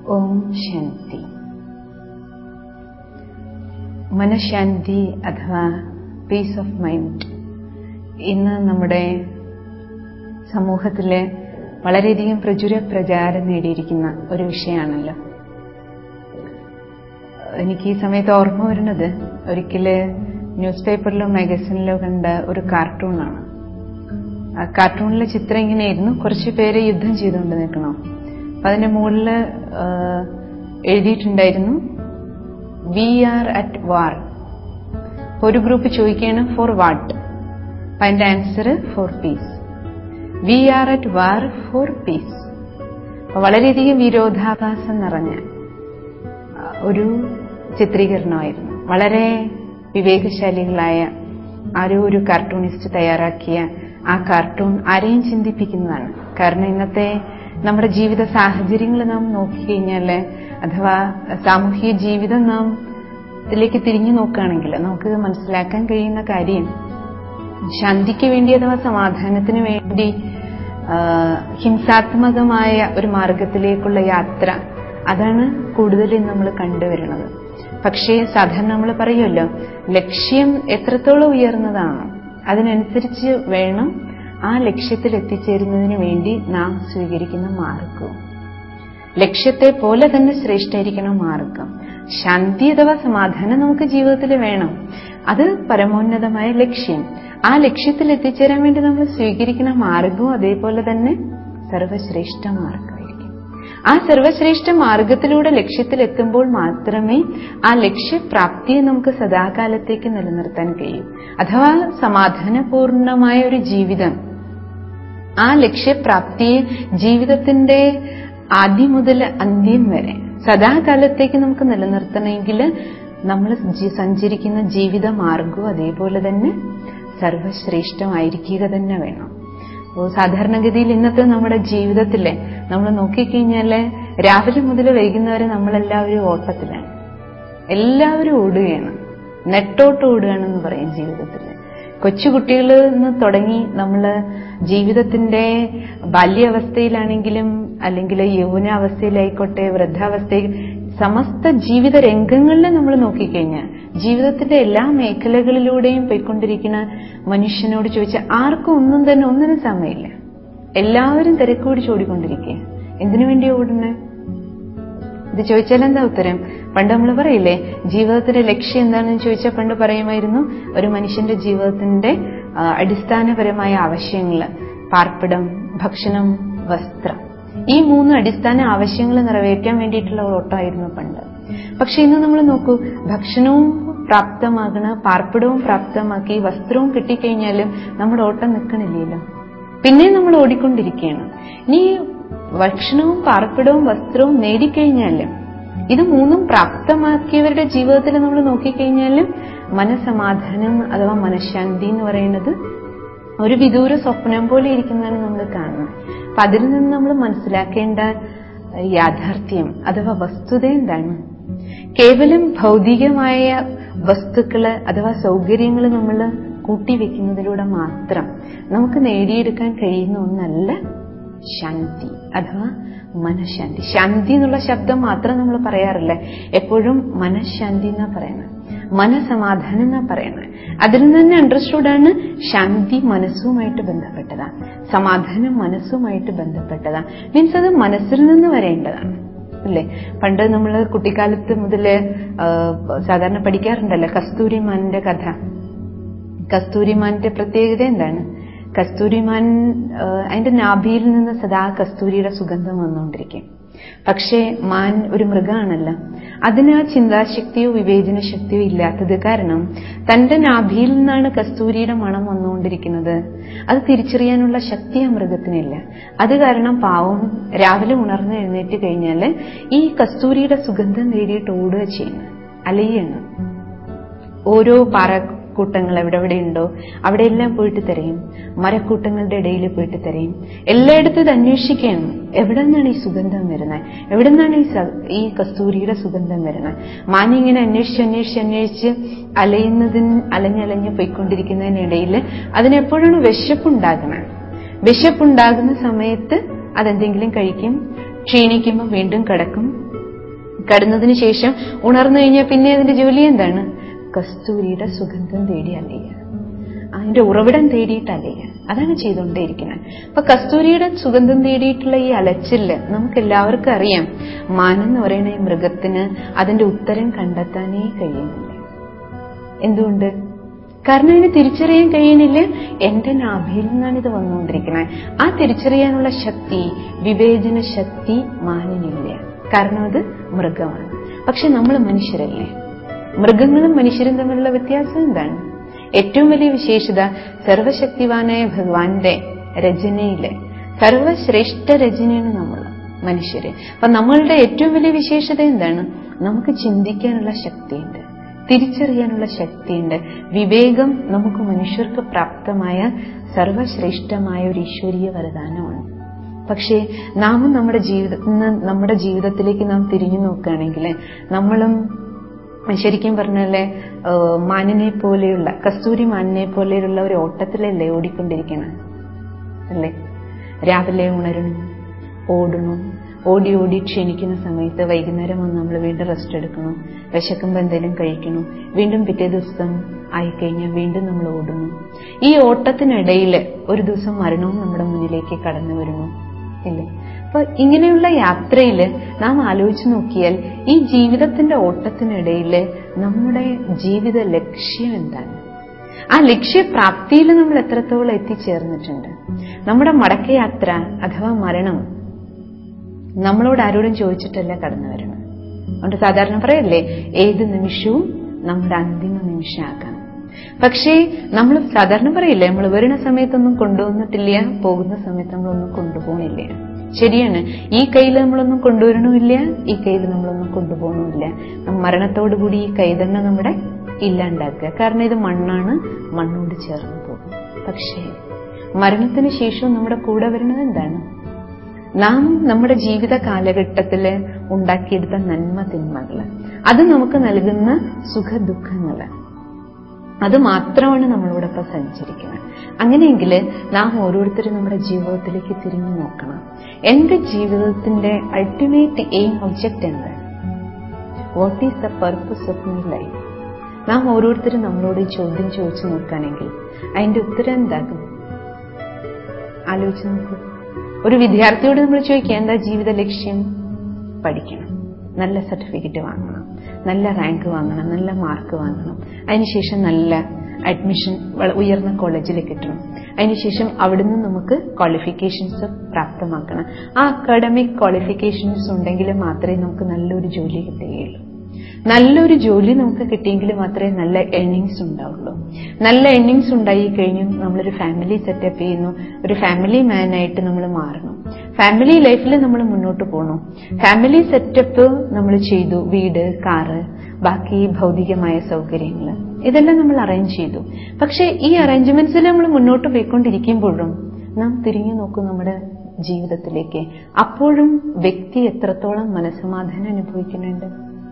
ഓം ശാന്തി മനഃശാന്തി അഥവാ piece of mind ഇന്ന് നമ്മുടെ സമൂഹത്തിലെ വളരെയധികം പ്രചുര പ്രചാരം നേടിയിരിക്കുന്ന ഒരു വിഷയമാണല്ലോ എനിക്ക് ഈ സമയത്ത് ഓർമ്മ വരുന്നത് ഒരിക്കല് ന്യൂസ് പേപ്പറിലോ മാഗസിനിലോ കണ്ട ഒരു കാർട്ടൂണാണ് ആ കാർട്ടൂണിലെ ചിത്രം ഇങ്ങനെയായിരുന്നു കുറച്ച് പേര് യുദ്ധം ചെയ്തുകൊണ്ട് നിൽക്കണം അപ്പൊ അതിന്റെ മുകളിൽ എഴുതിയിട്ടുണ്ടായിരുന്നു വി ആർ അറ്റ് വാർ ഒരു ഗ്രൂപ്പ് ചോദിക്കുകയാണ് ഫോർ വാട്ട് അപ്പൊ അതിന്റെ answer for peace we are at war for peace വളരെയധികം വിരോധാഭാസം നിറഞ്ഞ ഒരു ചിത്രീകരണമായിരുന്നു വളരെ വിവേകശാലികളായ ആരോ ഒരു കാർട്ടൂണിസ്റ്റ് തയ്യാറാക്കിയ ആ കാർട്ടൂൺ ആരെയും ചിന്തിപ്പിക്കുന്നതാണ് കാരണം ഇന്നത്തെ നമ്മുടെ ജീവിത സാഹചര്യങ്ങൾ നാം നോക്കിക്കഴിഞ്ഞാൽ അഥവാ സാമൂഹിക ജീവിതം നാം ഇതിലേക്ക് തിരിഞ്ഞു നോക്കുകയാണെങ്കിൽ നമുക്ക് മനസ്സിലാക്കാൻ കഴിയുന്ന കാര്യം ശാന്തിക്ക് വേണ്ടി അഥവാ സമാധാനത്തിന് വേണ്ടി ഹിംസാത്മകമായ ഒരു മാർഗത്തിലേക്കുള്ള യാത്ര അതാണ് കൂടുതലും നമ്മൾ കണ്ടുവരുന്നത് പക്ഷേ സാധാരണ നമ്മൾ പറയുമല്ലോ ലക്ഷ്യം എത്രത്തോളം ഉയർന്നതാണോ അതിനനുസരിച്ച് വേണം ആ ലക്ഷ്യത്തിൽ എത്തിച്ചേരുന്നതിന് വേണ്ടി നാം സ്വീകരിക്കുന്ന മാർഗവും ലക്ഷ്യത്തെ പോലെ തന്നെ ശ്രേഷ്ഠായിരിക്കണം മാർഗം ശാന്തി അഥവാ സമാധാനം നമുക്ക് ജീവിതത്തിൽ വേണം അത് പരമോന്നതമായ ലക്ഷ്യം ആ ലക്ഷ്യത്തിൽ എത്തിച്ചേരാൻ വേണ്ടി നമ്മൾ സ്വീകരിക്കുന്ന മാർഗവും അതേപോലെ തന്നെ സർവശ്രേഷ്ഠ മാർഗമായിരിക്കും ആ സർവശ്രേഷ്ഠ മാർഗത്തിലൂടെ ലക്ഷ്യത്തിൽ എത്തുമ്പോൾ മാത്രമേ ആ ലക്ഷ്യപ്രാപ്തിയെ നമുക്ക് സദാകാലത്തേക്ക് നിലനിർത്താൻ കഴിയൂ അഥവാ സമാധാനപൂർണമായ ഒരു ജീവിതം ആ ലക്ഷ്യപ്രാപ്തിയെ ജീവിതത്തിന്റെ ആദ്യം മുതൽ അന്ത്യം വരെ സദാകാലത്തേക്ക് നമുക്ക് നിലനിർത്തണമെങ്കിൽ നമ്മൾ സഞ്ചരിക്കുന്ന ജീവിത മാർഗവും അതേപോലെ തന്നെ സർവശ്രേഷ്ഠമായിരിക്കുക തന്നെ വേണം സാധാരണഗതിയിൽ ഇന്നത്തെ നമ്മുടെ ജീവിതത്തിലെ നമ്മൾ നോക്കിക്കഴിഞ്ഞാൽ രാവിലെ മുതൽ വൈകുന്നവരെ നമ്മളെല്ലാവരും ഓട്ടത്തിലാണ് എല്ലാവരും ഓടുകയാണ് നെട്ടോട്ട് ഓടുകയാണെന്ന് പറയും ജീവിതത്തിൽ കൊച്ചുകുട്ടികളിൽ നിന്ന് തുടങ്ങി നമ്മൾ ജീവിതത്തിന്റെ ബാല്യാവസ്ഥയിലാണെങ്കിലും അല്ലെങ്കിൽ യൗവനാവസ്ഥയിലായിക്കോട്ടെ വൃദ്ധാവസ്ഥയിൽ സമസ്ത ജീവിത രംഗങ്ങളിൽ നമ്മൾ നോക്കിക്കഴിഞ്ഞാൽ ജീവിതത്തിന്റെ എല്ലാ മേഖലകളിലൂടെയും പോയിക്കൊണ്ടിരിക്കുന്ന മനുഷ്യനോട് ചോദിച്ചാൽ ആർക്കും ഒന്നും തന്നെ ഒന്നിനും സമയമില്ല എല്ലാവരും തിരക്കൂടി ചോടിക്കൊണ്ടിരിക്കുക എന്തിനു വേണ്ടി ഓടുന്നേ ഇത് ചോദിച്ചാൽ എന്താ ഉത്തരം പണ്ട് നമ്മൾ പറയില്ലേ ജീവിതത്തിന്റെ ലക്ഷ്യം എന്താണെന്ന് ചോദിച്ചാൽ പണ്ട് പറയുമായിരുന്നു ഒരു മനുഷ്യന്റെ ജീവിതത്തിന്റെ അടിസ്ഥാനപരമായ ആവശ്യങ്ങൾ പാർപ്പിടം ഭക്ഷണം വസ്ത്രം ഈ മൂന്ന് അടിസ്ഥാന ആവശ്യങ്ങൾ നിറവേറ്റാൻ വേണ്ടിയിട്ടുള്ള ഓട്ടമായിരുന്നു പണ്ട് പക്ഷെ ഇന്ന് നമ്മൾ നോക്കൂ ഭക്ഷണവും പ്രാപ്തമാകണ പാർപ്പിടവും പ്രാപ്തമാക്കി വസ്ത്രവും കിട്ടിക്കഴിഞ്ഞാലും നമ്മുടെ ഓട്ടം നിൽക്കണില്ലല്ലോ പിന്നെ നമ്മൾ ഓടിക്കൊണ്ടിരിക്കുകയാണ് ഇനി ഭക്ഷണവും പാർപ്പിടവും വസ്ത്രവും നേടിക്കഴിഞ്ഞാലും ഇത് മൂന്നും പ്രാപ്തമാക്കിയവരുടെ ജീവിതത്തിൽ നമ്മൾ നോക്കിക്കഴിഞ്ഞാലും മനസമാധാനം അഥവാ മനഃശാന്തി എന്ന് പറയുന്നത് ഒരു വിദൂര സ്വപ്നം പോലെ ഇരിക്കുന്നതാണ് നമ്മൾ കാണുന്നത് അപ്പൊ അതിൽ നിന്ന് നമ്മൾ മനസ്സിലാക്കേണ്ട യാഥാർത്ഥ്യം അഥവാ വസ്തുത എന്താണ് കേവലം ഭൗതികമായ വസ്തുക്കള് അഥവാ സൗകര്യങ്ങൾ നമ്മൾ കൂട്ടിവെക്കുന്നതിലൂടെ മാത്രം നമുക്ക് നേടിയെടുക്കാൻ കഴിയുന്ന ഒന്നല്ല ശാന്തി അഥവാ മനഃശാന്തി ശാന്തി എന്നുള്ള ശബ്ദം മാത്രം നമ്മൾ പറയാറില്ല എപ്പോഴും മനഃശാന്തി എന്നാ പറയണത് മനസമാധാനം എന്നാ പറയണത് അതിൽ നിന്ന് തന്നെ അണ്ടർസ്റ്റുഡാണ് ശാന്തി മനസ്സുമായിട്ട് ബന്ധപ്പെട്ടതാ സമാധാനം മനസ്സുമായിട്ട് ബന്ധപ്പെട്ടതാ മീൻസ് അത് മനസ്സിൽ നിന്ന് വരേണ്ടതാണ് അല്ലേ പണ്ട് നമ്മൾ കുട്ടിക്കാലത്ത് മുതല് സാധാരണ പഠിക്കാറുണ്ടല്ലോ കസ്തൂരിമാന്റെ കഥ കസ്തൂരിമാന്റെ പ്രത്യേകത എന്താണ് കസ്തൂരിമാൻ അതിന്റെ നാഭിയിൽ നിന്ന് സദാ കസ്തൂരിയുടെ സുഗന്ധം വന്നുകൊണ്ടിരിക്കും പക്ഷേ മാൻ ഒരു മൃഗമാണല്ലോ അതിന് ആ ചിന്താശക്തിയോ വിവേചന ശക്തിയോ ഇല്ലാത്തത് കാരണം തന്റെ നാഭിയിൽ നിന്നാണ് കസ്തൂരിയുടെ മണം വന്നുകൊണ്ടിരിക്കുന്നത് അത് തിരിച്ചറിയാനുള്ള ശക്തി ആ മൃഗത്തിനില്ല അത് കാരണം പാവം രാവിലെ ഉണർന്ന് എഴുന്നേറ്റ് കഴിഞ്ഞാൽ ഈ കസ്തൂരിയുടെ സുഗന്ധം നേടിയിട്ട് ഓടുക ചെയ്യുന്നു അലയാണ് ഓരോ പാറ കൂട്ടങ്ങൾ എവിടെ എവിടെ ഉണ്ടോ അവിടെയെല്ലാം പോയിട്ട് തിരയും മരക്കൂട്ടങ്ങളുടെ ഇടയിൽ പോയിട്ട് തിരയും എല്ലായിടത്തും ഇത് അന്വേഷിക്കുകയാണ് എവിടെ നിന്നാണ് ഈ സുഗന്ധം വരുന്നത് എവിടെ നിന്നാണ് ഈ ഈ കസ്തൂരിയുടെ സുഗന്ധം വരുന്നത് മാനി ഇങ്ങനെ അന്വേഷിച്ച് അന്വേഷിച്ച് അന്വേഷിച്ച് അലയുന്നതിന് അലഞ്ഞലഞ്ഞ് പോയിക്കൊണ്ടിരിക്കുന്നതിനിടയിൽ അതിനെപ്പോഴാണ് വിശപ്പുണ്ടാകുന്നത് വിശപ്പുണ്ടാകുന്ന സമയത്ത് അതെന്തെങ്കിലും കഴിക്കും ക്ഷീണിക്കുമ്പോൾ വീണ്ടും കിടക്കും കടന്നതിന് ശേഷം ഉണർന്നു കഴിഞ്ഞാൽ പിന്നെ അതിന്റെ ജോലി എന്താണ് കസ്തൂരിയുടെ സുഗന്ധം തേടി അലയുക അതിന്റെ ഉറവിടം തേടിയിട്ട് അലയുക അതാണ് ചെയ്തുകൊണ്ടേയിരിക്കുന്നത് അപ്പൊ കസ്തൂരിയുടെ സുഗന്ധം തേടിയിട്ടുള്ള ഈ അലച്ചില് നമുക്ക് എല്ലാവർക്കും അറിയാം മാൻ എന്ന് പറയുന്ന ഈ മൃഗത്തിന് അതിന്റെ ഉത്തരം കണ്ടെത്താനേ കഴിയുന്നില്ല എന്തുകൊണ്ട് കാരണം അതിന് തിരിച്ചറിയാൻ കഴിയണില്ല എന്റെ നാഭിയിൽ നിന്നാണ് ഇത് വന്നുകൊണ്ടിരിക്കുന്നത് ആ തിരിച്ചറിയാനുള്ള ശക്തി വിവേചന ശക്തി മാനിനില്ല കാരണം അത് മൃഗമാണ് പക്ഷെ നമ്മൾ മനുഷ്യരല്ലേ മൃഗങ്ങളും മനുഷ്യരും തമ്മിലുള്ള വ്യത്യാസം എന്താണ് ഏറ്റവും വലിയ വിശേഷത സർവശക്തിവാനായ ഭഗവാന്റെ രചനയിലെ സർവശ്രേഷ്ഠ രചനയാണ് നമ്മൾ മനുഷ്യര് അപ്പൊ നമ്മളുടെ ഏറ്റവും വലിയ വിശേഷത എന്താണ് നമുക്ക് ചിന്തിക്കാനുള്ള ശക്തിയുണ്ട് തിരിച്ചറിയാനുള്ള ശക്തിയുണ്ട് വിവേകം നമുക്ക് മനുഷ്യർക്ക് പ്രാപ്തമായ സർവശ്രേഷ്ഠമായ ഒരു ഈശ്വരീയ വരദാനമാണ് പക്ഷേ നാമും നമ്മുടെ ജീവിത നമ്മുടെ ജീവിതത്തിലേക്ക് നാം തിരിഞ്ഞു നോക്കുകയാണെങ്കിൽ നമ്മളും ശരിക്കും പറഞ്ഞാലേ മാനിനെ പോലെയുള്ള കസ്തൂരി മാനിനെ പോലെയുള്ള ഒരു ഓട്ടത്തിലല്ലേ ഓടിക്കൊണ്ടിരിക്കണം അല്ലേ രാവിലെ ഉണരണം ഓടണം ഓടി ഓടി ക്ഷീണിക്കുന്ന സമയത്ത് വൈകുന്നേരം വന്ന് നമ്മൾ വീണ്ടും റെസ്റ്റ് എടുക്കണം വിശക്കുമ്പോൾ എന്തെങ്കിലും കഴിക്കണം വീണ്ടും പിറ്റേ ദിവസം ആയിക്കഴിഞ്ഞാൽ വീണ്ടും നമ്മൾ ഓടുന്നു ഈ ഓട്ടത്തിനിടയിൽ ഒരു ദിവസം മരണവും നമ്മുടെ മുന്നിലേക്ക് കടന്നു വരുന്നു ഇല്ലേ അപ്പൊ ഇങ്ങനെയുള്ള യാത്രയിൽ നാം ആലോചിച്ച് നോക്കിയാൽ ഈ ജീവിതത്തിന്റെ ഓട്ടത്തിനിടയിൽ നമ്മുടെ ജീവിത ലക്ഷ്യം എന്താണ് ആ ലക്ഷ്യപ്രാപ്തിയിൽ നമ്മൾ എത്രത്തോളം എത്തിച്ചേർന്നിട്ടുണ്ട് നമ്മുടെ മടക്കയാത്ര അഥവാ മരണം നമ്മളോട് ആരോടും ചോദിച്ചിട്ടല്ല കടന്നു വരണം അതുകൊണ്ട് സാധാരണ പറയല്ലേ ഏത് നിമിഷവും നമ്മുടെ അന്തിമ നിമിഷമാക്കണം പക്ഷേ നമ്മൾ സാധാരണ പറയില്ലേ നമ്മൾ വരുന്ന സമയത്തൊന്നും കൊണ്ടുവന്നിട്ടില്ല പോകുന്ന സമയത്ത് നമ്മളൊന്നും കൊണ്ടുപോകുന്നില്ല ശരിയാണ് ഈ കയ്യിൽ നമ്മളൊന്നും കൊണ്ടുവരണമില്ല ഈ കയ്യിൽ നമ്മളൊന്നും കൊണ്ടുപോകണമില്ല മരണത്തോടുകൂടി ഈ കൈ തന്നെ നമ്മുടെ ഇല്ലാണ്ടാക്കുക കാരണം ഇത് മണ്ണാണ് മണ്ണോട് ചേർന്ന് പോകും പക്ഷേ മരണത്തിന് ശേഷവും നമ്മുടെ കൂടെ വരുന്നത് എന്താണ് നാം നമ്മുടെ ജീവിത കാലഘട്ടത്തില് ഉണ്ടാക്കിയെടുത്ത നന്മ തിന്മകള് അത് നമുക്ക് നൽകുന്ന സുഖ ദുഃഖങ്ങള് അത് മാത്രമാണ് നമ്മളോടൊപ്പം സഞ്ചരിക്കുന്നത് അങ്ങനെയെങ്കിൽ നാം ഓരോരുത്തരും നമ്മുടെ ജീവിതത്തിലേക്ക് തിരിഞ്ഞു നോക്കണം എന്റെ ജീവിതത്തിന്റെ അൾട്ടിമേറ്റ് എയിം ഒബ്ജക്റ്റ് എന്താണ് what is the purpose of my life നാം ഓരോരുത്തരും നമ്മളോട് ഈ ചോദ്യം ചോദിച്ചു നോക്കുകയാണെങ്കിൽ അതിന്റെ ഉത്തരം എന്താകും ആലോചിച്ച് നോക്കൂ ഒരു വിദ്യാർത്ഥിയോട് നമ്മൾ ചോദിക്കുക എന്താ ജീവിത ലക്ഷ്യം പഠിക്കണം നല്ല സർട്ടിഫിക്കറ്റ് വാങ്ങണം നല്ല റാങ്ക് വാങ്ങണം നല്ല മാർക്ക് വാങ്ങണം അതിനുശേഷം നല്ല അഡ്മിഷൻ ഉയർന്ന കോളേജിൽ കിട്ടണം അതിനുശേഷം അവിടുന്ന് നമുക്ക് ക്വാളിഫിക്കേഷൻസ് പ്രാപ്തമാക്കണം ആ അക്കാഡമിക് ക്വാളിഫിക്കേഷൻസ് ഉണ്ടെങ്കിൽ മാത്രമേ നമുക്ക് നല്ലൊരു ജോലി കിട്ടുകയുള്ളൂ നല്ലൊരു ജോലി നമുക്ക് കിട്ടിയെങ്കിൽ മാത്രമേ നല്ല ഏർണിങ്സ് ഉണ്ടാവുള്ളൂ നല്ല ഏർണിങ്സ് ഉണ്ടായി കഴിഞ്ഞു നമ്മളൊരു ഫാമിലി സെറ്റപ്പ് ചെയ്യുന്നു ഒരു ഫാമിലി മാൻ ആയിട്ട് നമ്മൾ മാറണം ഫാമിലി ലൈഫിൽ നമ്മൾ മുന്നോട്ട് പോകണം ഫാമിലി സെറ്റപ്പ് നമ്മൾ ചെയ്തു വീട് കാറ് ബാക്കി ഭൗതികമായ സൗകര്യങ്ങൾ ഇതെല്ലാം നമ്മൾ അറേഞ്ച് ചെയ്തു പക്ഷെ ഈ അറേഞ്ച്മെന്റ്സിൽ നമ്മൾ മുന്നോട്ട് പോയിക്കൊണ്ടിരിക്കുമ്പോഴും നാം തിരിഞ്ഞു നോക്കും നമ്മുടെ ജീവിതത്തിലേക്ക് അപ്പോഴും വ്യക്തി എത്രത്തോളം മനസ്സമാധാനം അനുഭവിക്കുന്നുണ്ട്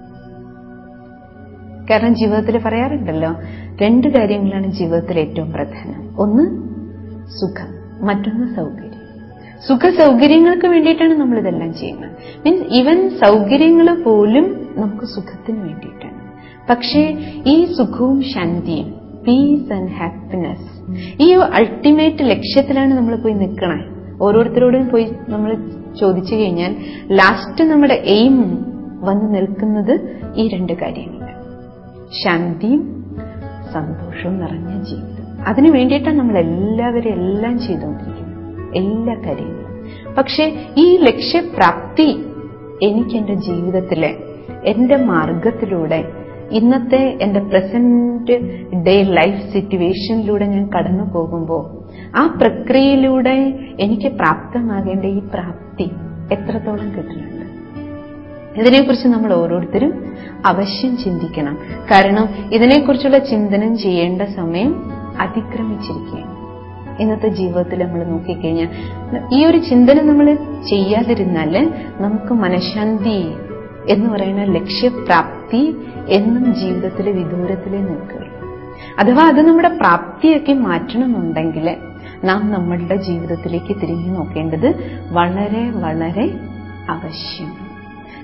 കാരണം ജീവിതത്തിൽ പറയാറുണ്ടല്ലോ രണ്ട് കാര്യങ്ങളാണ് ജീവിതത്തിൽ ഏറ്റവും പ്രധാനം ഒന്ന് സുഖം മറ്റൊന്ന് സൗകര്യം സുഖ സൗകര്യങ്ങൾക്ക് വേണ്ടിയിട്ടാണ് നമ്മൾ ഇതെല്ലാം ചെയ്യുന്നത് മീൻസ് ഈവൻ സൗകര്യങ്ങൾ പോലും നമുക്ക് സുഖത്തിന് വേണ്ടിയിട്ടാണ് പക്ഷേ ഈ സുഖവും ശാന്തിയും പീസ് ആൻഡ് ഹാപ്പിനെസ് ഈ അൾട്ടിമേറ്റ് ലക്ഷ്യത്തിലാണ് നമ്മൾ പോയി നിൽക്കണേ ഓരോരുത്തരോടും പോയി നമ്മൾ ചോദിച്ചു കഴിഞ്ഞാൽ ലാസ്റ്റ് നമ്മുടെ എയിം വന്ന് നിൽക്കുന്നത് ഈ രണ്ട് കാര്യങ്ങൾ ശാന്തിയും സന്തോഷവും നിറഞ്ഞ ജീവിതം അതിനു വേണ്ടിയിട്ടാണ് നമ്മൾ എല്ലാവരും എല്ലാം ചെയ്തുകൊണ്ടിരിക്കുന്നത് എല്ലാ കാര്യങ്ങളും പക്ഷെ ഈ ലക്ഷ്യപ്രാപ്തി എനിക്ക് എന്റെ ജീവിതത്തിലെ എന്റെ മാർഗത്തിലൂടെ ഇന്നത്തെ എന്റെ പ്രസന്റ് ഡേ ലൈഫ് സിറ്റുവേഷനിലൂടെ ഞാൻ കടന്നു പോകുമ്പോൾ ആ പ്രക്രിയയിലൂടെ എനിക്ക് പ്രാപ്തമാകേണ്ട ഈ പ്രാപ്തി എത്രത്തോളം കിട്ടുന്നുണ്ട് ഇതിനെക്കുറിച്ച് നമ്മൾ ഓരോരുത്തരും അവശ്യം ചിന്തിക്കണം കാരണം ഇതിനെക്കുറിച്ചുള്ള ചിന്തനം ചെയ്യേണ്ട സമയം അതിക്രമിച്ചിരിക്കുകയാണ് ഇന്നത്തെ ജീവിതത്തിൽ നമ്മൾ നോക്കിക്കഴിഞ്ഞാൽ ഈ ഒരു ചിന്തനം നമ്മൾ ചെയ്യാതിരുന്നാല് നമുക്ക് മനഃശാന്തി എന്ന് പറയുന്ന ലക്ഷ്യപ്രാപ്തി എന്നും ജീവിതത്തിലെ വിദൂരത്തിലേ നിൽക്കുകയുള്ളൂ അഥവാ അത് നമ്മുടെ പ്രാപ്തിയാക്കി മാറ്റണമെന്നുണ്ടെങ്കിൽ നാം നമ്മളുടെ ജീവിതത്തിലേക്ക് തിരിഞ്ഞു നോക്കേണ്ടത് വളരെ വളരെ ആവശ്യമാണ്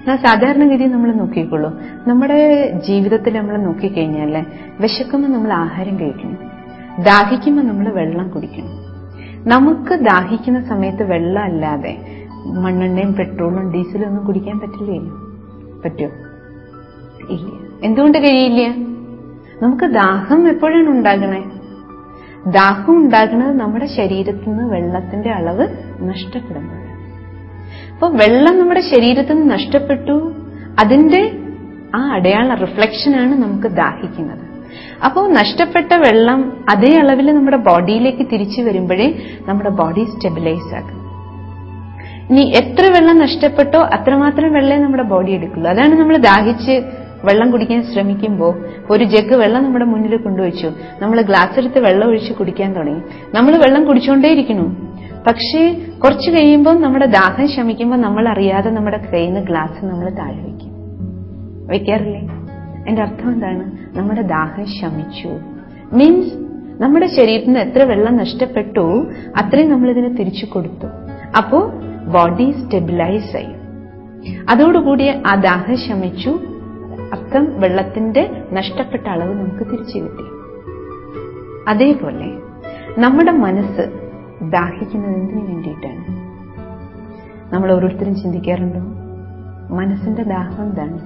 എന്നാൽ സാധാരണഗതി നമ്മൾ നോക്കിക്കോളൂ നമ്മുടെ ജീവിതത്തിൽ നമ്മൾ നോക്കിക്കഴിഞ്ഞാൽ വിശക്കുമ്പോൾ നമ്മൾ ആഹാരം കഴിക്കണം ദാഹിക്കുമ്പോൾ നമ്മൾ വെള്ളം കുടിക്കണം നമുക്ക് ദാഹിക്കുന്ന സമയത്ത് വെള്ളം അല്ലാതെ മണ്ണെണ്ണയും പെട്രോളും ഡീസലും ഒന്നും കുടിക്കാൻ പറ്റില്ലേ പറ്റുമോ ഇല്ല എന്തുകൊണ്ട് കഴിയില്ല നമുക്ക് ദാഹം എപ്പോഴാണ് ഉണ്ടാകണേ ദാഹം ഉണ്ടാകുന്നത് നമ്മുടെ ശരീരത്തിൽ നിന്ന് വെള്ളത്തിന്റെ അളവ് നഷ്ടപ്പെടുമ്പോഴാണ് അപ്പൊ വെള്ളം നമ്മുടെ ശരീരത്തിൽ നിന്ന് നഷ്ടപ്പെട്ടു അതിന്റെ ആ അടയാള റിഫ്ലക്ഷനാണ് നമുക്ക് ദാഹിക്കുന്നത് അപ്പോൾ നഷ്ടപ്പെട്ട വെള്ളം അതേ അളവിൽ നമ്മുടെ ബോഡിയിലേക്ക് തിരിച്ചു വരുമ്പോഴേ നമ്മുടെ ബോഡി സ്റ്റെബിലൈസ് ആകും ഇനി എത്ര വെള്ളം നഷ്ടപ്പെട്ടോ അത്രമാത്രം വെള്ളമേ നമ്മുടെ ബോഡി എടുക്കുള്ളൂ അതാണ് നമ്മൾ ദാഹിച്ച് വെള്ളം കുടിക്കാൻ ശ്രമിക്കുമ്പോൾ ഒരു ജഗ് വെള്ളം നമ്മുടെ മുന്നിൽ കൊണ്ടുവച്ചു നമ്മൾ ഗ്ലാസ് എടുത്ത് വെള്ളം ഒഴിച്ച് കുടിക്കാൻ തുടങ്ങി നമ്മൾ വെള്ളം കുടിച്ചുകൊണ്ടേയിരിക്കുന്നു പക്ഷേ കുറച്ച് കഴിയുമ്പോൾ നമ്മുടെ ദാഹം ശമിക്കുമ്പോൾ നമ്മൾ അറിയാതെ നമ്മുടെ കയ്യിൽ നിന്ന് ഗ്ലാസ് നമ്മൾ താഴെ വയ്ക്കും വയ്ക്കാറില്ലേ എന്റെ അർത്ഥം എന്താണ് നമ്മുടെ ദാഹം ശമിച്ചു മീൻസ് നമ്മുടെ ശരീരത്തിൽ നിന്ന് എത്ര വെള്ളം നഷ്ടപ്പെട്ടു അത്രയും നമ്മൾ ഇതിന് തിരിച്ചു കൊടുത്തു അപ്പോ ബോഡി സ്റ്റെബിലൈസ് ആയി അതോടുകൂടി ആ ദാഹം ശമിച്ചു അർത്ഥം വെള്ളത്തിന്റെ നഷ്ടപ്പെട്ട അളവ് നമുക്ക് തിരിച്ചു കിട്ടി അതേപോലെ നമ്മുടെ മനസ്സ് ദാഹിക്കുന്നത് എന്തിനു വേണ്ടിയിട്ടാണ് നമ്മൾ ഓരോരുത്തരും ചിന്തിക്കാറുണ്ടോ മനസ്സിന്റെ ദാഹം എന്താണ്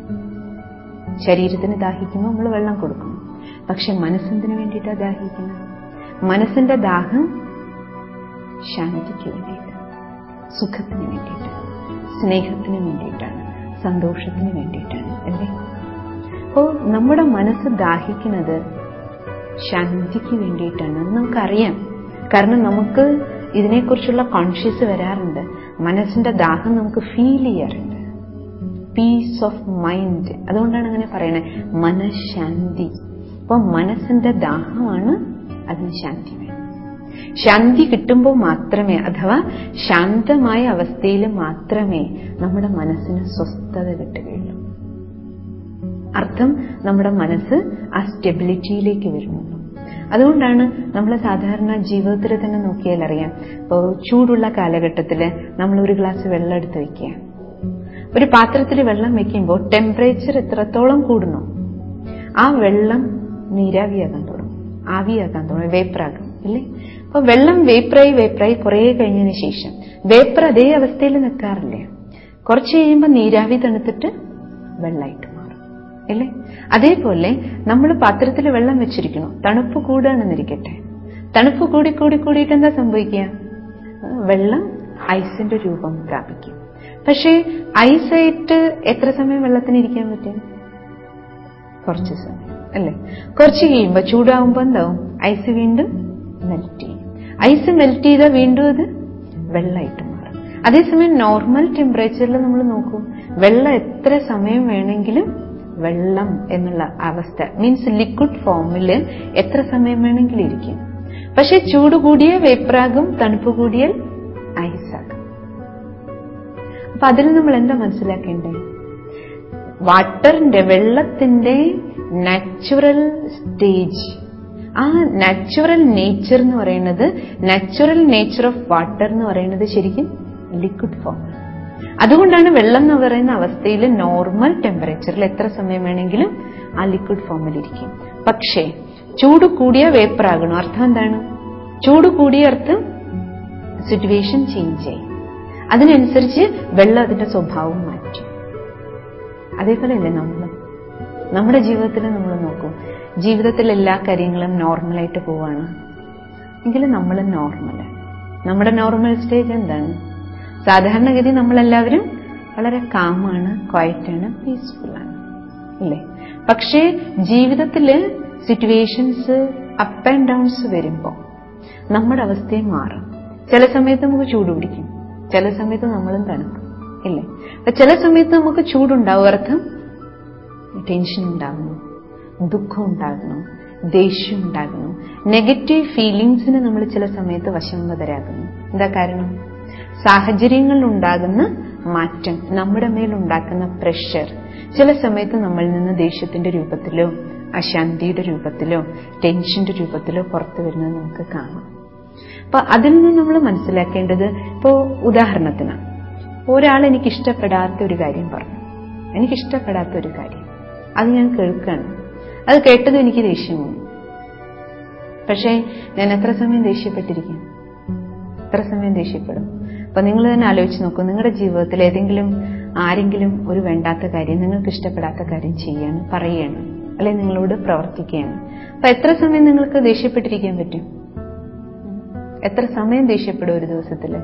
ശരീരത്തിന് ദാഹിക്കുമ്പോൾ നമ്മൾ വെള്ളം കൊടുക്കണം പക്ഷെ മനസ്സെന്തിനു വേണ്ടിയിട്ടാണ് ദാഹിക്കുന്നത് മനസ്സിന്റെ ദാഹം ശാന്തിക്ക് വേണ്ടിയിട്ട് സുഖത്തിന് വേണ്ടിയിട്ട് സ്നേഹത്തിന് വേണ്ടിയിട്ടാണ് സന്തോഷത്തിന് വേണ്ടിയിട്ടാണ് അല്ലേ അപ്പോ നമ്മുടെ മനസ്സ് ദാഹിക്കുന്നത് ശാന്തിക്ക് വേണ്ടിയിട്ടാണ് അത് നമുക്കറിയാം കാരണം നമുക്ക് ഇതിനെക്കുറിച്ചുള്ള കോൺഷ്യസ് വരാറുണ്ട് മനസ്സിന്റെ ദാഹം നമുക്ക് ഫീൽ ചെയ്യാറുണ്ട് പീസ് ഓഫ് മൈൻഡ് അതുകൊണ്ടാണ് അങ്ങനെ പറയണത് മനഃശാന്തി അപ്പൊ മനസ്സിന്റെ ദാഹമാണ് അതിന് ശാന്തി വേണം ശാന്തി കിട്ടുമ്പോൾ മാത്രമേ അഥവാ ശാന്തമായ അവസ്ഥയിൽ മാത്രമേ നമ്മുടെ മനസ്സിന് സ്വസ്ഥത കിട്ടുകയുള്ളൂ അർത്ഥം നമ്മുടെ മനസ്സ് ആ സ്റ്റെബിലിറ്റിയിലേക്ക് വരുന്നുള്ളൂ അതുകൊണ്ടാണ് നമ്മൾ സാധാരണ ജീവിതത്തിൽ തന്നെ നോക്കിയാൽ അറിയാം ഇപ്പോൾ ചൂടുള്ള കാലഘട്ടത്തിൽ നമ്മൾ ഒരു ഗ്ലാസ് വെള്ളം എടുത്ത് വെക്കുക ഒരു പാത്രത്തിൽ വെള്ളം വെക്കുമ്പോൾ ടെമ്പറേച്ചർ എത്രത്തോളം കൂടുന്നു ആ വെള്ളം നീരാവിയാകാൻ തുടങ്ങും ആവിയാകാൻ തുടങ്ങും വേപ്പറാകും ഇല്ലേ അപ്പൊ വെള്ളം വേപ്പറായി വേപ്പറായി കുറേ കഴിഞ്ഞതിന് ശേഷം വേപ്പർ അതേ അവസ്ഥയിൽ നിൽക്കാറില്ലേ കുറച്ച് കഴിയുമ്പോൾ നീരാവി തണുത്തിട്ട് വെള്ളമായിട്ട് മാറും ഇല്ലേ അതേപോലെ നമ്മൾ പാത്രത്തിൽ വെള്ളം വെച്ചിരിക്കുന്നു തണുപ്പ് കൂടുകയാണെന്നിരിക്കട്ടെ തണുപ്പ് കൂടി കൂടി കൂടിയിട്ട് എന്താ സംഭവിക്കുക വെള്ളം ഐസിന്റെ രൂപം പ്രാപിക്കും പക്ഷേ ഐസായിട്ട് എത്ര സമയം വെള്ളത്തിന് ഇരിക്കാൻ പറ്റും കുറച്ച് സമയം അല്ലേ കുറച്ച് കഴിയുമ്പോൾ ചൂടാവുമ്പോൾ എന്താവും ഐസ് വീണ്ടും മെൽറ്റ് ചെയ്യും ഐസ് മെൽറ്റ് ചെയ്താൽ വീണ്ടും അത് വെള്ളമായിട്ട് മാറും അതേസമയം നോർമൽ ടെമ്പറേച്ചറിൽ നമ്മൾ നോക്കൂ വെള്ളം എത്ര സമയം വേണമെങ്കിലും വെള്ളം എന്നുള്ള അവസ്ഥ മീൻസ് ലിക്വിഡ് ഫോമിൽ എത്ര സമയം വേണമെങ്കിലും ഇരിക്കും പക്ഷെ ചൂട് കൂടിയ വേപ്പറാകും തണുപ്പ് കൂടിയാൽ ഐസാകും അപ്പൊ അതിൽ നമ്മൾ എന്താ മനസ്സിലാക്കേണ്ടത് വാട്ടറിന്റെ വെള്ളത്തിന്റെ നാച്ചുറൽ സ്റ്റേജ് ആ നാച്ചുറൽ നേച്ചർ എന്ന് പറയുന്നത് നാച്ചുറൽ നേച്ചർ ഓഫ് വാട്ടർ എന്ന് പറയുന്നത് ശരിക്കും ലിക്വിഡ് ഫോം അതുകൊണ്ടാണ് വെള്ളം എന്ന് പറയുന്ന അവസ്ഥയിൽ നോർമൽ ടെമ്പറേച്ചറിൽ എത്ര സമയം വേണമെങ്കിലും ആ ലിക്വിഡ് ഫോമിൽ ഇരിക്കും പക്ഷേ ചൂട് കൂടിയ വേപ്പർ ആകണം അർത്ഥം എന്താണ് ചൂട് കൂടിയ അർത്ഥം സിറ്റുവേഷൻ ചേഞ്ച് ആയി അതിനനുസരിച്ച് വെള്ളം അതിന്റെ സ്വഭാവം മാറ്റി അതേപോലെയല്ലേ നമ്മൾ നമ്മുടെ ജീവിതത്തിൽ നമ്മൾ നോക്കൂ ജീവിതത്തിൽ എല്ലാ കാര്യങ്ങളും നോർമലായിട്ട് പോവാണ് എങ്കിലും നമ്മൾ നോർമല് നമ്മുടെ നോർമൽ സ്റ്റേജ് എന്താണ് സാധാരണഗതി നമ്മളെല്ലാവരും വളരെ കാമാണ് ക്വയറ്റാണ് പീസ്ഫുള്ളാണ് ഇല്ലേ പക്ഷേ ജീവിതത്തില് സിറ്റുവേഷൻസ് അപ്പ് ആൻഡ് ഡൗൺസ് വരുമ്പോൾ നമ്മുടെ അവസ്ഥയും മാറും ചില സമയത്ത് നമുക്ക് ചൂട് പിടിക്കും ചില സമയത്ത് നമ്മളും തണുക്കും ഇല്ലേ അപ്പൊ ചില സമയത്ത് നമുക്ക് ചൂടുണ്ടാവും അർത്ഥം ടെൻഷൻ ഉണ്ടാകുന്നു ദുഃഖം ഉണ്ടാകുന്നു ദേഷ്യം ഉണ്ടാകുന്നു നെഗറ്റീവ് ഫീലിങ്സിന് നമ്മൾ ചില സമയത്ത് വശംവതരാകുന്നു എന്താ കാരണം സാഹചര്യങ്ങളിൽ ഉണ്ടാകുന്ന മാറ്റം നമ്മുടെ മേലുണ്ടാക്കുന്ന പ്രഷർ ചില സമയത്ത് നമ്മളിൽ നിന്ന് ദേഷ്യത്തിന്റെ രൂപത്തിലോ അശാന്തിയുടെ രൂപത്തിലോ ടെൻഷന്റെ രൂപത്തിലോ പുറത്തു വരുന്നത് നമുക്ക് കാണാം അപ്പൊ അതിൽ നിന്ന് നമ്മൾ മനസ്സിലാക്കേണ്ടത് ഇപ്പോ ഉദാഹരണത്തിന് ഒരാൾ എനിക്ക് ഇഷ്ടപ്പെടാത്ത ഒരു കാര്യം പറഞ്ഞു എനിക്കിഷ്ടപ്പെടാത്ത ഒരു കാര്യം അത് ഞാൻ കേൾക്കുകയാണ് അത് കേട്ടതും എനിക്ക് ദേഷ്യം വന്നു പക്ഷേ ഞാൻ എത്ര സമയം ദേഷ്യപ്പെട്ടിരിക്കും എത്ര സമയം ദേഷ്യപ്പെടും അപ്പൊ നിങ്ങൾ തന്നെ ആലോചിച്ച് നോക്കൂ നിങ്ങളുടെ ജീവിതത്തിൽ ഏതെങ്കിലും ആരെങ്കിലും ഒരു വേണ്ടാത്ത കാര്യം നിങ്ങൾക്ക് ഇഷ്ടപ്പെടാത്ത കാര്യം ചെയ്യാണ് പറയുകയാണ് അല്ലെ നിങ്ങളോട് പ്രവർത്തിക്കുകയാണ് അപ്പൊ എത്ര സമയം നിങ്ങൾക്ക് ദേഷ്യപ്പെട്ടിരിക്കാൻ പറ്റും എത്ര സമയം ദേഷ്യപ്പെടും ഒരു ദിവസത്തില്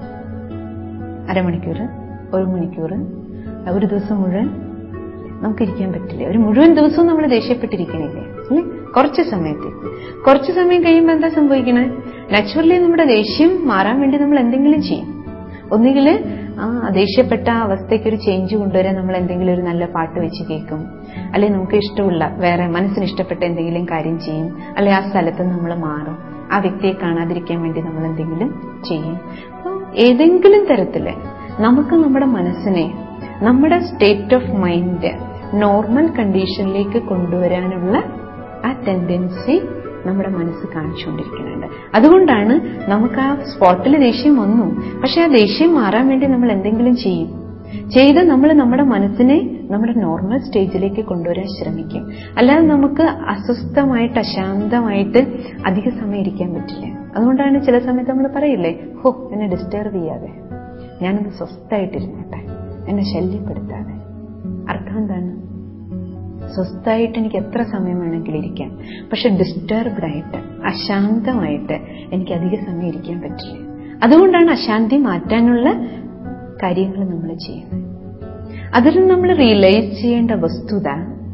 അരമണിക്കൂർ ഒരു മണിക്കൂർ ഒരു ദിവസം മുഴുവൻ നമുക്ക് ഇരിക്കാൻ പറ്റില്ല ഒരു മുഴുവൻ ദിവസവും നമ്മൾ ദേഷ്യപ്പെട്ടിരിക്കണില്ലേ അല്ലേ കുറച്ച് സമയത്തേക്ക് കുറച്ച് സമയം കഴിയുമ്പോൾ എന്താ സംഭവിക്കണേ നാച്ചുറലി നമ്മുടെ ദേഷ്യം മാറാൻ വേണ്ടി നമ്മൾ എന്തെങ്കിലും ചെയ്യും ഒന്നുകിൽ ആ ദേഷ്യപ്പെട്ട അവസ്ഥയ്ക്ക് ഒരു ചേഞ്ച് കൊണ്ടുവരാൻ നമ്മൾ എന്തെങ്കിലും ഒരു നല്ല പാട്ട് വെച്ച് കേൾക്കും അല്ലെങ്കിൽ നമുക്ക് ഇഷ്ടമുള്ള വേറെ മനസ്സിന് ഇഷ്ടപ്പെട്ട എന്തെങ്കിലും കാര്യം ചെയ്യും അല്ലെ ആ സ്ഥലത്ത് നമ്മൾ മാറും ആ വ്യക്തിയെ കാണാതിരിക്കാൻ വേണ്ടി നമ്മൾ എന്തെങ്കിലും ചെയ്യും അപ്പോൾ ഏതെങ്കിലും തരത്തില് നമുക്ക് നമ്മുടെ മനസ്സിനെ നമ്മുടെ സ്റ്റേറ്റ് ഓഫ് മൈൻഡ് നോർമൽ കണ്ടീഷനിലേക്ക് കൊണ്ടുവരാനുള്ള ആ ടെൻഡൻസി നമ്മുടെ മനസ്സ് കാണിച്ചുകൊണ്ടിരിക്കുന്നുണ്ട് അതുകൊണ്ടാണ് നമുക്ക് ആ സ്പോട്ടിൽ ദേഷ്യം വന്നു പക്ഷെ ആ ദേഷ്യം മാറാൻ വേണ്ടി നമ്മൾ എന്തെങ്കിലും ചെയ്യും ചെയ്ത് നമ്മൾ നമ്മുടെ മനസ്സിനെ നമ്മുടെ നോർമൽ സ്റ്റേജിലേക്ക് കൊണ്ടുവരാൻ ശ്രമിക്കും അല്ലാതെ നമുക്ക് അസ്വസ്ഥമായിട്ട് അശാന്തമായിട്ട് അധിക സമയം ഇരിക്കാൻ പറ്റില്ല അതുകൊണ്ടാണ് ചില സമയത്ത് നമ്മൾ പറയില്ലേ ഹോ എന്നെ ഡിസ്റ്റർബ് ചെയ്യാതെ ഞാനൊന്ന് സ്വസ്ഥമായിട്ടിരുന്നോട്ടെ എന്നെ ശല്യപ്പെടുത്താതെ അർത്ഥം എന്താണ് സ്വസ്ഥമായിട്ട് എനിക്ക് എത്ര സമയം വേണമെങ്കിലും ഇരിക്കാം പക്ഷെ ഡിസ്റ്റർബ്ഡ് ആയിട്ട് അശാന്തമായിട്ട് എനിക്ക് അധിക സമയം ഇരിക്കാൻ പറ്റില്ല അതുകൊണ്ടാണ് അശാന്തി മാറ്റാനുള്ള കാര്യങ്ങൾ നമ്മൾ ചെയ്യുന്നത് അതിൽ നമ്മൾ റിയലൈസ് ചെയ്യേണ്ട വസ്തുത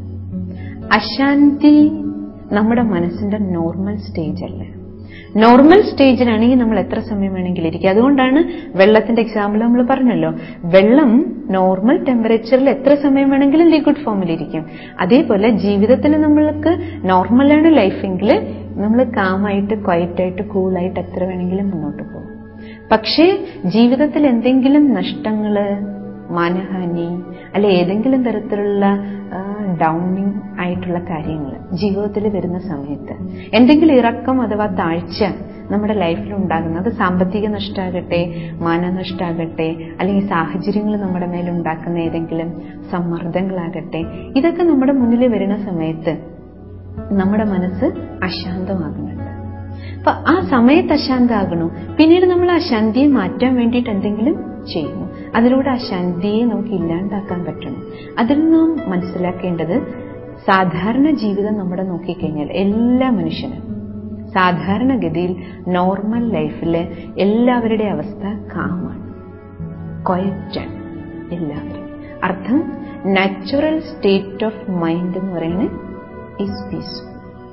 അശാന്തി നമ്മുടെ മനസ്സിന്റെ നോർമൽ സ്റ്റേജ് അല്ല നോർമൽ സ്റ്റേജിലാണെങ്കിൽ നമ്മൾ എത്ര സമയം വേണമെങ്കിലും ഇരിക്കുക അതുകൊണ്ടാണ് വെള്ളത്തിന്റെ എക്സാമ്പിൾ നമ്മൾ പറഞ്ഞല്ലോ വെള്ളം നോർമൽ ടെമ്പറേച്ചറിൽ എത്ര സമയം വേണമെങ്കിലും ലിക്വിഡ് ഫോമിലിരിക്കും അതേപോലെ ജീവിതത്തിൽ നമ്മൾക്ക് നോർമലാണ് ലൈഫെങ്കിൽ നമ്മൾ കാമായിട്ട് ക്വയറ്റായിട്ട് കൂളായിട്ട് എത്ര വേണമെങ്കിലും മുന്നോട്ട് പോകും പക്ഷേ ജീവിതത്തിൽ എന്തെങ്കിലും നഷ്ടങ്ങള് മാനഹാനി അല്ലെ ഏതെങ്കിലും തരത്തിലുള്ള ഡൗണിങ് ആയിട്ടുള്ള കാര്യങ്ങൾ ജീവിതത്തിൽ വരുന്ന സമയത്ത് എന്തെങ്കിലും ഇറക്കം അഥവാ താഴ്ച നമ്മുടെ ലൈഫിൽ ഉണ്ടാകുന്നത് സാമ്പത്തിക നഷ്ടമാകട്ടെ മാനനഷ്ടമാകട്ടെ അല്ലെങ്കിൽ സാഹചര്യങ്ങൾ നമ്മുടെ മേലുണ്ടാക്കുന്ന ഏതെങ്കിലും സമ്മർദ്ദങ്ങളാകട്ടെ ഇതൊക്കെ നമ്മുടെ മുന്നിൽ വരുന്ന സമയത്ത് നമ്മുടെ മനസ്സ് അശാന്തമാകുന്നുണ്ട് അപ്പൊ ആ സമയത്ത് അശാന്താകണു പിന്നീട് നമ്മൾ ആ ശാന്തിയെ മാറ്റാൻ വേണ്ടിയിട്ട് എന്തെങ്കിലും ചെയ്യുന്നു അതിലൂടെ ആ ശാന്തിയെ നമുക്ക് ഇല്ലാണ്ടാക്കാൻ പറ്റണം അതിൽ നാം മനസ്സിലാക്കേണ്ടത് സാധാരണ ജീവിതം നമ്മുടെ നോക്കിക്കഴിഞ്ഞാൽ എല്ലാ മനുഷ്യനും സാധാരണഗതിയിൽ നോർമൽ ലൈഫിൽ എല്ലാവരുടെ അവസ്ഥ കാമാണ് ക്വയറ്റാണ് എല്ലാവരും അർത്ഥം നാച്ചുറൽ സ്റ്റേറ്റ് ഓഫ് മൈൻഡ് എന്ന് പറയുന്നത് ഈസ് പീസ്ഫുൾ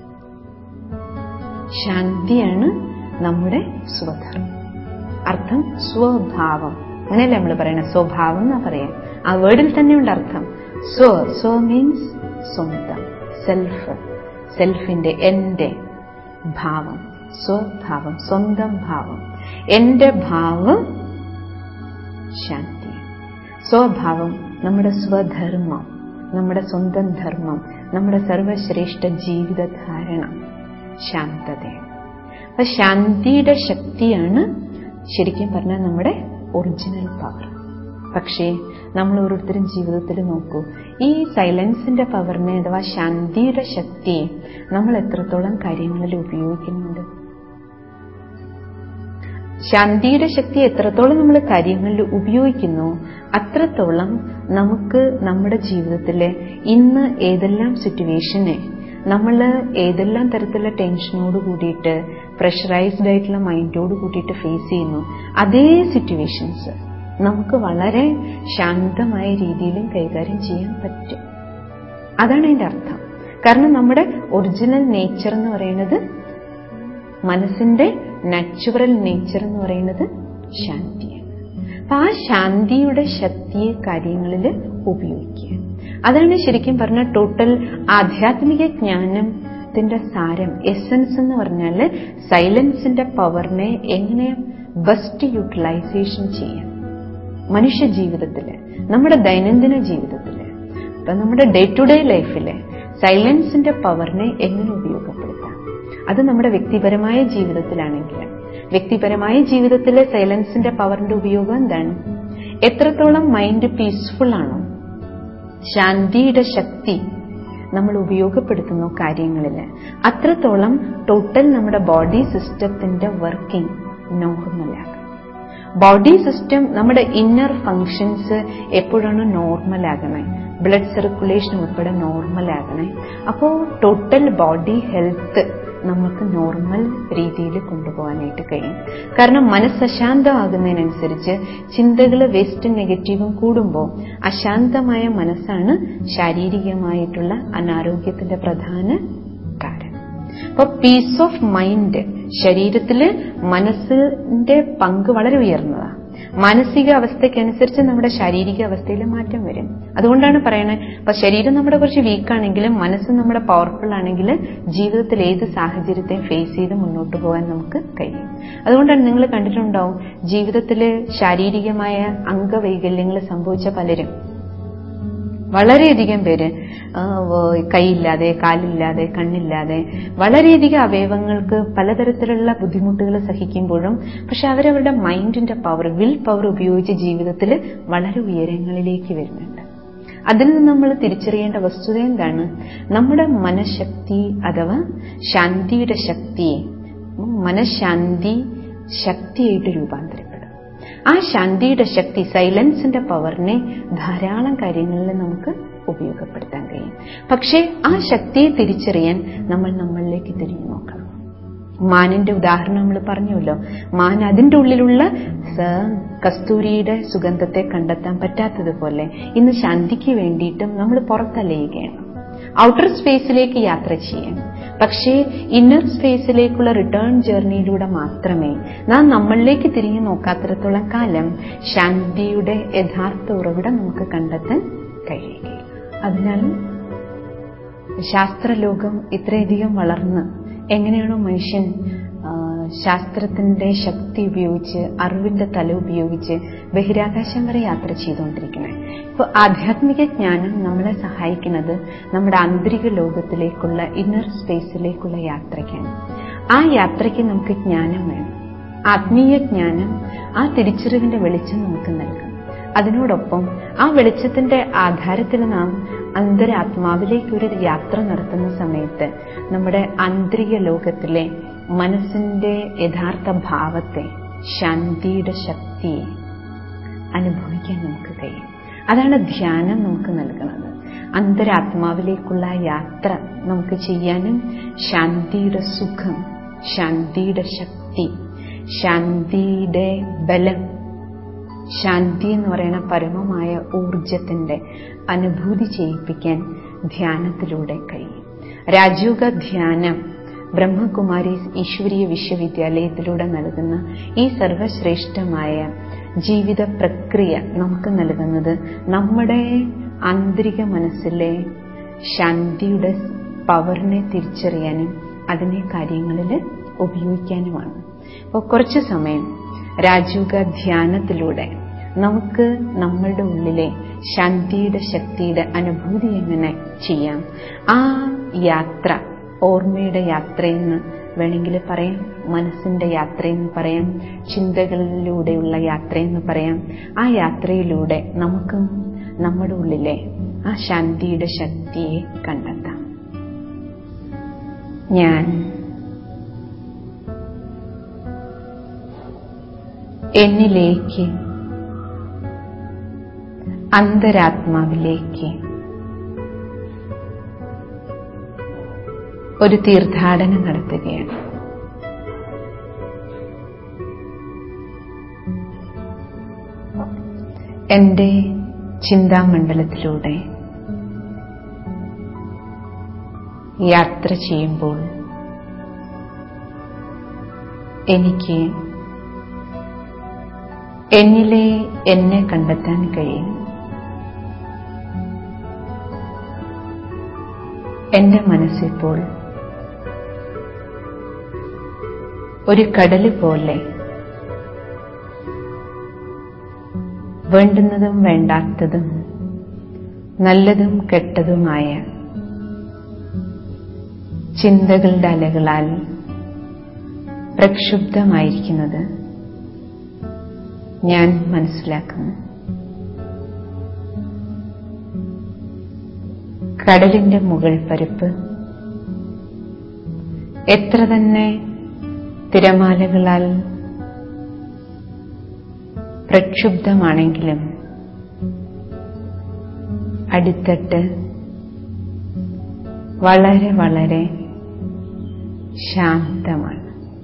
ശാന്തിയാണ് നമ്മുടെ സ്വധർമ്മം അർത്ഥം സ്വഭാവം അങ്ങനെയല്ലേ നമ്മൾ പറയുന്നത് സ്വഭാവം എന്നാ പറയാം ആ വേർഡിൽ തന്നെയുണ്ട് അർത്ഥം സ്വ സ്വ മീൻസ് സ്വന്തം സെൽഫ് സെൽഫിന്റെ എന്റെ ഭാവം സ്വഭാവം സ്വന്തം ഭാവം എന്റെ ഭാവം ശാന്തി സ്വഭാവം നമ്മുടെ സ്വധർമ്മം നമ്മുടെ സ്വന്തം ധർമ്മം നമ്മുടെ സർവശ്രേഷ്ഠ ജീവിതധാരണ ശാന്തതയാണ് അപ്പൊ ശാന്തിയുടെ ശക്തിയാണ് ശരിക്കും പറഞ്ഞാൽ നമ്മുടെ ഒറിജിനൽ പവർ പക്ഷേ നമ്മൾ ഓരോരുത്തരും ജീവിതത്തിൽ നോക്കൂ ഈ സൈലൻസിന്റെ പവറിനെ അഥവാ ശാന്തിയുടെ ശക്തിയെ നമ്മൾ എത്രത്തോളം കാര്യങ്ങളിൽ ഉപയോഗിക്കുന്നുണ്ട് ശാന്തിയുടെ ശക്തി എത്രത്തോളം നമ്മൾ കാര്യങ്ങളിൽ ഉപയോഗിക്കുന്നു അത്രത്തോളം നമുക്ക് നമ്മുടെ ജീവിതത്തിലെ ഇന്ന് ഏതെല്ലാം സിറ്റുവേഷനെ നമ്മൾ ഏതെല്ലാം തരത്തിലുള്ള ടെൻഷനോട് കൂടിയിട്ട് പ്രഷറൈസ്ഡ് ആയിട്ടുള്ള മൈൻഡോട് കൂടിയിട്ട് ഫേസ് ചെയ്യുന്നു അതേ സിറ്റുവേഷൻസ് നമുക്ക് വളരെ ശാന്തമായ രീതിയിലും കൈകാര്യം ചെയ്യാൻ പറ്റും അതാണ് അതിന്റെ അർത്ഥം കാരണം നമ്മുടെ ഒറിജിനൽ നേച്ചർ എന്ന് പറയുന്നത് മനസ്സിന്റെ നാച്ചുറൽ നേച്ചർ എന്ന് പറയുന്നത് ശാന്തിയാണ് അപ്പൊ ആ ശാന്തിയുടെ ശക്തിയെ കാര്യങ്ങളിൽ ഉപയോഗിക്കുക അതാണ് ശരിക്കും പറഞ്ഞ ടോട്ടൽ ആധ്യാത്മിക ജ്ഞാനത്തിന്റെ സാരം എസൻസ് എന്ന് പറഞ്ഞാൽ സൈലൻസിന്റെ പവറിനെ എങ്ങനെ ബെസ്റ്റ് യൂട്ടിലൈസേഷൻ ചെയ്യാം മനുഷ്യ ജീവിതത്തില് നമ്മുടെ ദൈനംദിന ജീവിതത്തില് ഇപ്പൊ നമ്മുടെ ഡേ ടു ഡേ ലൈഫില് സൈലൻസിന്റെ പവറിനെ എങ്ങനെ ഉപയോഗപ്പെടുത്താം അത് നമ്മുടെ വ്യക്തിപരമായ ജീവിതത്തിലാണെങ്കിൽ വ്യക്തിപരമായ ജീവിതത്തിലെ സൈലൻസിന്റെ പവറിന്റെ ഉപയോഗം എന്താണ് എത്രത്തോളം മൈൻഡ് പീസ്ഫുൾ ആണോ ശാന്തിയുടെ ശക്തി നമ്മൾ ഉപയോഗപ്പെടുത്തുന്നു കാര്യങ്ങളിൽ അത്രത്തോളം ടോട്ടൽ നമ്മുടെ ബോഡി സിസ്റ്റത്തിന്റെ വർക്കിംഗ് നോർമലാകും ബോഡി സിസ്റ്റം നമ്മുടെ ഇന്നർ ഫങ്ഷൻസ് എപ്പോഴാണ് നോർമൽ ആകണേ ബ്ലഡ് സർക്കുലേഷൻ ഉൾപ്പെടെ നോർമൽ ആകണേ അപ്പോൾ ടോട്ടൽ ബോഡി ഹെൽത്ത് നമുക്ക് നോർമൽ രീതിയിൽ കൊണ്ടുപോകാനായിട്ട് കഴിയും കാരണം മനസ്സ് അശാന്തമാകുന്നതിനനുസരിച്ച് ചിന്തകൾ വേസ്റ്റ് നെഗറ്റീവും കൂടുമ്പോൾ അശാന്തമായ മനസ്സാണ് ശാരീരികമായിട്ടുള്ള അനാരോഗ്യത്തിന്റെ പ്രധാന കാരണം അപ്പൊ പീസ് ഓഫ് മൈൻഡ് ശരീരത്തില് മനസ്സിന്റെ പങ്ക് വളരെ ഉയർന്നതാണ് മാനസിക അവസ്ഥയ്ക്കനുസരിച്ച് നമ്മുടെ ശാരീരിക അവസ്ഥയിൽ മാറ്റം വരും അതുകൊണ്ടാണ് പറയണത് അപ്പൊ ശരീരം നമ്മുടെ കുറച്ച് വീക്കാണെങ്കിലും മനസ്സ് നമ്മുടെ പവർഫുൾ ആണെങ്കിൽ ജീവിതത്തിൽ ഏത് സാഹചര്യത്തെയും ഫേസ് ചെയ്ത് മുന്നോട്ട് പോകാൻ നമുക്ക് കഴിയും അതുകൊണ്ടാണ് നിങ്ങൾ കണ്ടിട്ടുണ്ടാവും ജീവിതത്തിൽ ശാരീരികമായ അംഗവൈകല്യങ്ങൾ സംഭവിച്ച പലരും വളരെയധികം പേര് കൈയില്ലാതെ കാലില്ലാതെ കണ്ണില്ലാതെ വളരെയധികം അവയവങ്ങൾക്ക് പലതരത്തിലുള്ള ബുദ്ധിമുട്ടുകൾ സഹിക്കുമ്പോഴും പക്ഷെ അവരവരുടെ മൈൻഡിന്റെ പവർ വിൽ പവർ ഉപയോഗിച്ച് ജീവിതത്തിൽ വളരെ ഉയരങ്ങളിലേക്ക് വരുന്നുണ്ട് അതിൽ നിന്ന് നമ്മൾ തിരിച്ചറിയേണ്ട വസ്തുത എന്താണ് നമ്മുടെ മനഃശക്തി അഥവാ ശാന്തിയുടെ ശക്തിയെ മനഃശാന്തി ശക്തിയായിട്ട് രൂപാന്തരപ്പെടും ആ ശാന്തിയുടെ ശക്തി സൈലൻസിന്റെ പവറിനെ ധാരാളം കാര്യങ്ങളിൽ നമുക്ക് ഉപയോഗപ്പെടുത്താൻ കഴിയും പക്ഷേ ആ ശക്തിയെ തിരിച്ചറിയാൻ നമ്മൾ നമ്മളിലേക്ക് തിരിഞ്ഞു നോക്കണം മാനിന്റെ ഉദാഹരണം നമ്മൾ പറഞ്ഞുവല്ലോ മാൻ അതിന്റെ ഉള്ളിലുള്ള കസ്തൂരിയുടെ സുഗന്ധത്തെ കണ്ടെത്താൻ പറ്റാത്തതുപോലെ ഇന്ന് ശാന്തിക്ക് വേണ്ടിയിട്ടും നമ്മൾ പുറത്തലയുകയാണ് ഔട്ടർ സ്പേസിലേക്ക് യാത്ര ചെയ്യാം പക്ഷേ ഇന്നർ സ്പേസിലേക്കുള്ള റിട്ടേൺ ജേർണിയിലൂടെ മാത്രമേ നാം നമ്മളിലേക്ക് തിരിഞ്ഞു നോക്കാത്തിടത്തോളം കാലം ശാന്തിയുടെ യഥാർത്ഥ ഉറവിടം നമുക്ക് കണ്ടെത്താൻ കഴിയുകയില്ല അതിനാൽ ശാസ്ത്രലോകം ഇത്രയധികം വളർന്ന് എങ്ങനെയാണോ മനുഷ്യൻ ശാസ്ത്രത്തിന്റെ ശക്തി ഉപയോഗിച്ച് അറിവിന്റെ തല ഉപയോഗിച്ച് ബഹിരാകാശം വരെ യാത്ര ചെയ്തുകൊണ്ടിരിക്കുന്നത് ഇപ്പോൾ ആധ്യാത്മിക ജ്ഞാനം നമ്മളെ സഹായിക്കുന്നത് നമ്മുടെ ആന്തരിക ലോകത്തിലേക്കുള്ള ഇന്നർ സ്പേസിലേക്കുള്ള യാത്രയ്ക്കാണ് ആ യാത്രയ്ക്ക് നമുക്ക് ജ്ഞാനം വേണം ആത്മീയ ജ്ഞാനം ആ തിരിച്ചറിവിന്റെ വെളിച്ചം നമുക്ക് നൽകും അതിനോടൊപ്പം ആ വെളിച്ചത്തിന്റെ ആധാരത്തിൽ നാം അന്തരാത്മാവിലേക്ക് ഒരു യാത്ര നടത്തുന്ന സമയത്ത് നമ്മുടെ ആന്തരിക ലോകത്തിലെ മനസ്സിന്റെ യഥാർത്ഥ ഭാവത്തെ ശാന്തിയുടെ ശക്തിയെ അനുഭവിക്കാൻ നമുക്ക് കഴിയും അതാണ് ധ്യാനം നമുക്ക് നൽകുന്നത് അന്തരാത്മാവിലേക്കുള്ള യാത്ര നമുക്ക് ചെയ്യാനും ശാന്തിയുടെ സുഖം ശാന്തിയുടെ ശക്തി ശാന്തിയുടെ ബലം ശാന്തി എന്ന് പറയുന്ന പരമമായ ഊർജത്തിന്റെ അനുഭൂതി ചെയ്യിപ്പിക്കാൻ ധ്യാനത്തിലൂടെ കഴിയും രാജുക ധ്യാനം ബ്രഹ്മകുമാരീസ് ഈശ്വരീയ വിശ്വവിദ്യാലയത്തിലൂടെ നൽകുന്ന ഈ സർവശ്രേഷ്ഠമായ ജീവിത പ്രക്രിയ നമുക്ക് നൽകുന്നത് നമ്മുടെ ആന്തരിക മനസ്സിലെ ശാന്തിയുടെ പവറിനെ തിരിച്ചറിയാനും അതിനെ കാര്യങ്ങളിൽ ഉപയോഗിക്കാനുമാണ് അപ്പോൾ കുറച്ച് സമയം രാജുക ധ്യാനത്തിലൂടെ നമുക്ക് നമ്മളുടെ ഉള്ളിലെ ശാന്തിയുടെ ശക്തിയുടെ അനുഭൂതി എങ്ങനെ ചെയ്യാം ആ യാത്ര ഓർമ്മയുടെ യാത്രയെന്ന് വേണമെങ്കിൽ പറയാം മനസ്സിന്റെ യാത്രയെന്ന് പറയാം ചിന്തകളിലൂടെയുള്ള യാത്രയെന്ന് പറയാം ആ യാത്രയിലൂടെ നമുക്കും നമ്മുടെ ഉള്ളിലെ ആ ശാന്തിയുടെ ശക്തിയെ കണ്ടെത്താം ഞാൻ എന്നിലേക്ക് അന്തരാത്മാവിലേക്ക് ഒരു തീർത്ഥാടനം നടത്തുകയാണ് എന്റെ ചിന്താമണ്ഡലത്തിലൂടെ യാത്ര ചെയ്യുമ്പോൾ എനിക്ക് എന്നിലെ എന്നെ കണ്ടെത്താൻ കഴിയും എന്റെ മനസ്സിപ്പോൾ ഒരു കടല് പോലെ വേണ്ടുന്നതും വേണ്ടാത്തതും നല്ലതും കെട്ടതുമായ ചിന്തകളുടെ അലകളാൽ പ്രക്ഷുബ്ധമായിരിക്കുന്നത് ഞാൻ മനസ്സിലാക്കുന്നു കടലിന്റെ മുകൾ പരപ്പ് എത്ര തന്നെ തിരമാലകളാൽ പ്രക്ഷുബ്ധമാണെങ്കിലും അടിത്തട്ട് വളരെ വളരെ ശാന്തമാണ്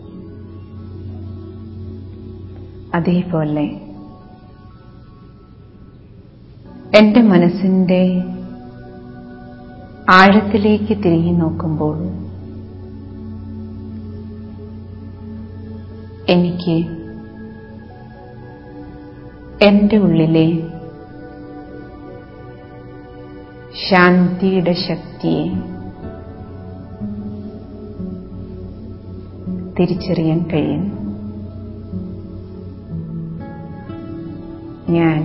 അതേപോലെ എന്റെ മനസ്സിന്റെ ആഴത്തിലേക്ക് തിരികെ നോക്കുമ്പോൾ എനിക്ക് എന്റെ ഉള്ളിലെ ശാന്തിയുടെ ശക്തിയെ തിരിച്ചറിയാൻ കഴിയും ഞാൻ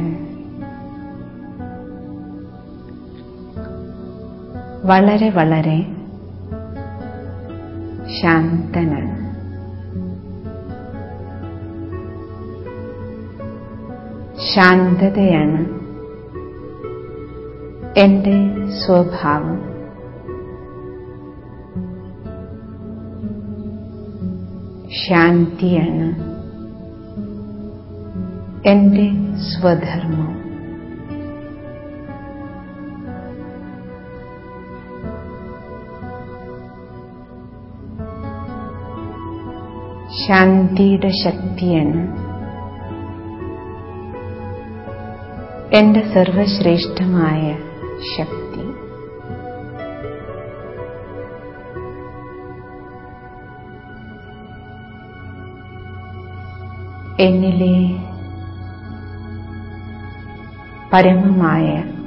വളരെ വളരെ ശാന്തനാണ് ശാന്തതയാണ് എന്റെ സ്വഭാവം ശാന്തിയാണ് എന്റെ സ്വധർമ്മം ശാന്തിയുടെ ശക്തിയാണ് എന്റെ സർവശ്രേഷ്ഠമായ ശക്തി എന്നിലെ പരമമായ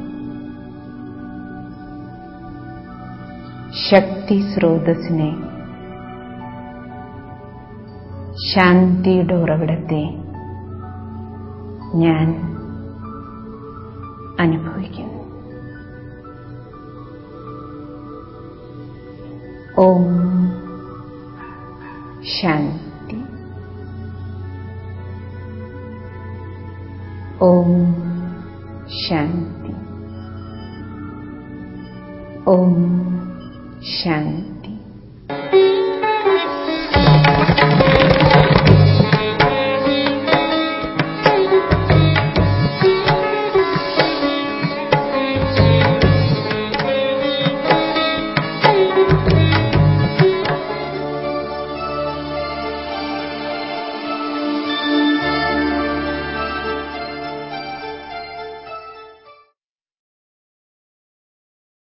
ശക്തി സ്രോതസ്സിനെ ശാന്തിയുടെ ഉറവിടത്തെ ഞാൻ അനുഭവിക്കുന്നു ഓം ശാന്തി ഓം ശാന്തി ഓം ശാന്തി